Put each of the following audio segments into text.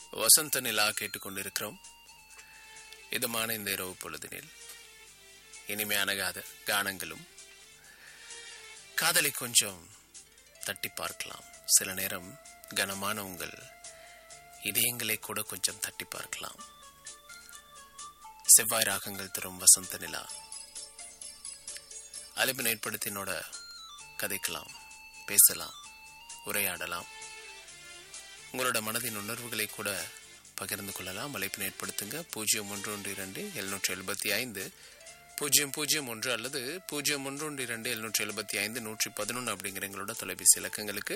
வசந்த நிலா கேட்டுக்கொண்டிருக்கிறோம் இதமான இந்த இரவு பொழுதினில் இனிமையான காத கானங்களும் காதலை கொஞ்சம் தட்டி பார்க்கலாம் சில நேரம் கனமான உங்கள் இதயங்களை கூட கொஞ்சம் தட்டி பார்க்கலாம் செவ்வாய் ராகங்கள் தரும் வசந்த நிலா அழைப்பினை ஏற்படுத்தி என்னோட கதைக்கலாம் பேசலாம் உரையாடலாம் உங்களோட மனதின் உணர்வுகளை கூட பகிர்ந்து கொள்ளலாம் அழைப்பினை ஏற்படுத்துங்க பூஜ்ஜியம் ஒன்று ஒன்று இரண்டு எழுநூற்றி எழுபத்தி ஐந்து பூஜ்ஜியம் பூஜ்ஜியம் ஒன்று அல்லது பூஜ்ஜியம் ஒன்று ஒன்று இரண்டு எழுநூற்றி எழுபத்தி ஐந்து நூற்றி பதினொன்று அப்படிங்கிற எங்களோட தொலைபேசி இலக்கங்களுக்கு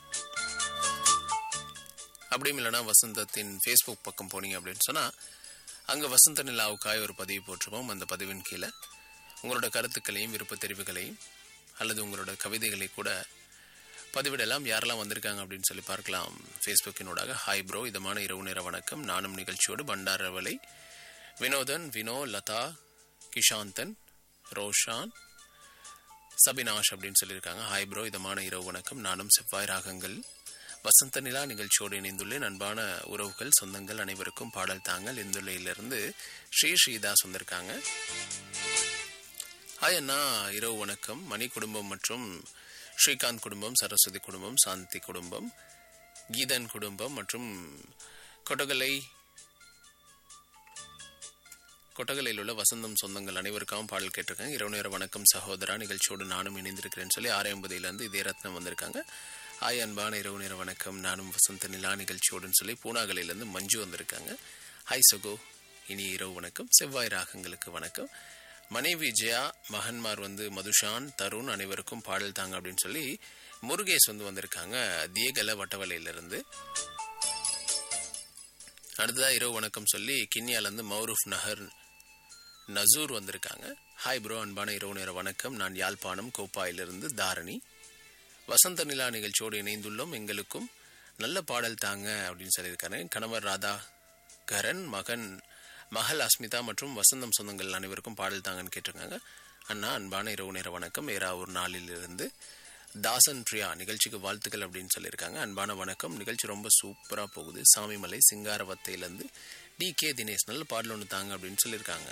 அப்படியும் இல்லைனா வசந்தத்தின் ஃபேஸ்புக் பக்கம் போனீங்க அப்படின்னு சொன்னால் அங்கே வசந்த நிலாவுக்காய் ஒரு பதிவு போட்டிருப்போம் அந்த பதிவின் கீழே உங்களோட கருத்துக்களையும் விருப்ப தெரிவுகளையும் அல்லது உங்களோட கவிதைகளை கூட பதிவிடலாம் யாரெல்லாம் வந்திருக்காங்க அப்படின்னு சொல்லி பார்க்கலாம் ஃபேஸ்புக்கினூடாக ஹாய் ப்ரோ இதமான இரவு நேர வணக்கம் நானும் நிகழ்ச்சியோடு பண்டாரவலை வினோதன் வினோ லதா கிஷாந்தன் ரோஷான் சபினாஷ் அப்படின்னு சொல்லியிருக்காங்க ஹாய் ப்ரோ இதமான இரவு வணக்கம் நானும் செவ்வாய் ராகங்கள் வசந்த நிலா நிகழ்ச்சியோடு இணைந்துள்ளேன் அன்பான உறவுகள் சொந்தங்கள் அனைவருக்கும் பாடல் தாங்கள் இந்துள்ளையிலிருந்து ஸ்ரீ ஸ்ரீதாஸ் வந்திருக்காங்க ஹாய் அண்ணா இரவு வணக்கம் மணி குடும்பம் மற்றும் ஸ்ரீகாந்த் குடும்பம் சரஸ்வதி குடும்பம் சாந்தி குடும்பம் கீதன் குடும்பம் மற்றும் கொட்டகலை கொட்டகலையில் உள்ள வசந்தம் சொந்தங்கள் அனைவருக்காகவும் பாடல் கேட்டிருக்காங்க இரவு நேர வணக்கம் சகோதரா நிகழ்ச்சியோடு நானும் இணைந்திருக்கிறேன்னு சொல்லி ஆறு ஐம்பதுலேருந்து இதே ரத்னம் வந்திருக்காங்க ஆய் அன்பான இரவு நேர வணக்கம் நானும் வசந்த நிலா நிகழ்ச்சியோடுன்னு சொல்லி பூனாகலையிலேருந்து மஞ்சு வந்திருக்காங்க ஹாய் சகோ இனி இரவு வணக்கம் செவ்வாய் ராகங்களுக்கு வணக்கம் மனைவி ஜெயா மகன்மார் வந்து மதுஷான் தருண் அனைவருக்கும் பாடல் தாங்க அப்படின்னு சொல்லி முருகேஷ் வந்து வந்திருக்காங்க தியகல வட்டவலையிலிருந்து அடுத்ததா இரவு வணக்கம் சொல்லி கிண்ணியாலேருந்து மௌரூஃப் நகர் நசூர் வந்திருக்காங்க ஹாய் ப்ரோ அன்பான இரவு நேர வணக்கம் நான் யாழ்ப்பாணம் கோப்பாயிலிருந்து தாரணி வசந்த நிலா நிகழ்ச்சியோடு இணைந்துள்ளோம் எங்களுக்கும் நல்ல பாடல் தாங்க அப்படின்னு சொல்லியிருக்காரு கணவர் ராதா கரன் மகன் மகள் அஸ்மிதா மற்றும் வசந்தம் சொந்தங்கள் அனைவருக்கும் பாடல் தாங்கன்னு கேட்டிருக்காங்க அண்ணா அன்பான இரவு நேர வணக்கம் ஏறாவூர் நாளிலிருந்து தாசன் பிரியா நிகழ்ச்சிக்கு வாழ்த்துக்கள் அப்படின்னு சொல்லியிருக்காங்க அன்பான வணக்கம் நிகழ்ச்சி ரொம்ப சூப்பராக போகுது சாமிமலை சிங்காரவத்தையிலேருந்து டி கே தினேஷ் நல்ல பாடல் ஒன்று தாங்க அப்படின்னு சொல்லியிருக்காங்க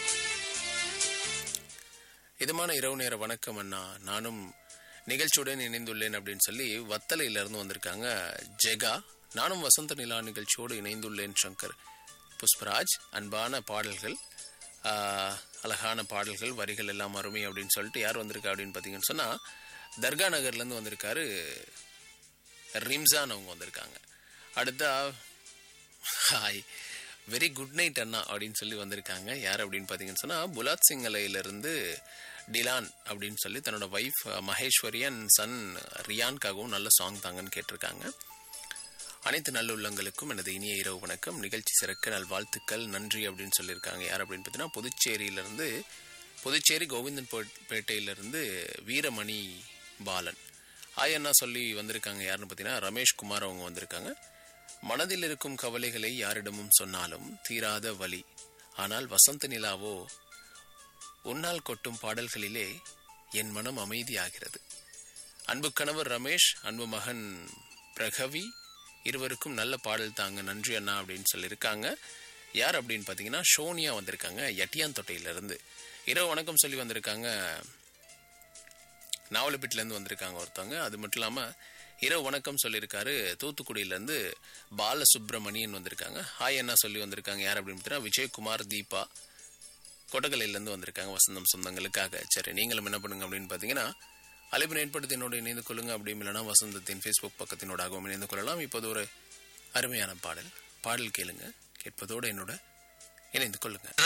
இதமான இரவு நேர வணக்கம் அண்ணா நானும் நிகழ்ச்சியுடன் இணைந்துள்ளேன் அப்படின்னு சொல்லி வத்தலையிலிருந்து வந்திருக்காங்க ஜெகா நானும் வசந்த நிலா நிகழ்ச்சியோடு இணைந்துள்ளேன் சங்கர் புஷ்பராஜ் அன்பான பாடல்கள் ஆஹ், அழகான பாடல்கள் வரிகள் எல்லாம் அருமை அப்படின்னு சொல்லிட்டு யார் வந்திருக்கா அப்படின்னு பார்த்தீங்கன்னு சொன்னால் தர்கா நகர்லேருந்து வந்திருக்காரு ரிம்சான் அவங்க வந்திருக்காங்க அடுத்தா ஹாய் வெரி குட் நைட் அண்ணா அப்படின்னு சொல்லி வந்திருக்காங்க யார் அப்படின்னு பார்த்தீங்கன்னு சொன்னால் புலாத் சிங்கலையிலிருந்து டிலான் அப்படின்னு சொல்லி தன்னோட ஒய்ஃப் மகேஸ்வரி அண்ட் சன் ரியான்காகவும் நல்ல சாங் தாங்கன்னு கேட்டிருக்காங்க அனைத்து நல்லுள்ளங்களுக்கும் எனது இனிய இரவு வணக்கம் நிகழ்ச்சி சிறக்க நல்வாழ்த்துக்கள் நன்றி அப்படின்னு சொல்லியிருக்காங்க யார் அப்படின்னு பார்த்தீங்கன்னா புதுச்சேரியிலிருந்து புதுச்சேரி கோவிந்தன் பே- பேட்டையிலிருந்து வீரமணி பாலன் ஆய் அண்ணா சொல்லி வந்திருக்காங்க யாருன்னு பார்த்தீங்கன்னா ரமேஷ் குமார் அவங்க வந்திருக்காங்க மனதில் இருக்கும் கவலைகளை யாரிடமும் சொன்னாலும் தீராத வலி ஆனால் வசந்த நிலாவோ உன்னால் கொட்டும் பாடல்களிலே என் மனம் அமைதியாகிறது அன்பு கணவர் ரமேஷ் அன்பு மகன் பிரகவி இருவருக்கும் நல்ல பாடல் தாங்க நன்றி அண்ணா அப்படின்னு சொல்லியிருக்காங்க யார் அப்படின்னு பார்த்தீங்கன்னா ஷோனியா வந்திருக்காங்க எட்டியான் தொட்டையிலிருந்து இரவு வணக்கம் சொல்லி வந்திருக்காங்க நாவலப்பேட்டிலேருந்து வந்திருக்காங்க ஒருத்தவங்க அது மட்டும் இல்லாமல் இரவு வணக்கம் சொல்லியிருக்காரு தூத்துக்குடியிலேருந்து பாலசுப்ரமணியன் வந்திருக்காங்க ஹாய் அண்ணா சொல்லி வந்திருக்காங்க யார் அப்படின்னு பார்த்தீங்கன்னா விஜயகுமார் தீபா கொட்டகலையிலேருந்து வந்திருக்காங்க வசந்தம் சொந்தங்களுக்காக சரி நீங்களும் என்ன பண்ணுங்க அப்படின்னு பார்த்தீங்கன்னா அழைப்பினை ஏற்படுத்தி என்னோட இணைந்து கொள்ளுங்க அப்படியும் இல்லைனா வசந்தத்தின் ஃபேஸ்புக் பக்கத்தினோடாகவும் இணைந்து கொள்ளலாம் இப்போது ஒரு அருமையான பாடல் பாடல் கேளுங்க கேட்பதோடு என்னோட இணைந்து கொள்ளுங்க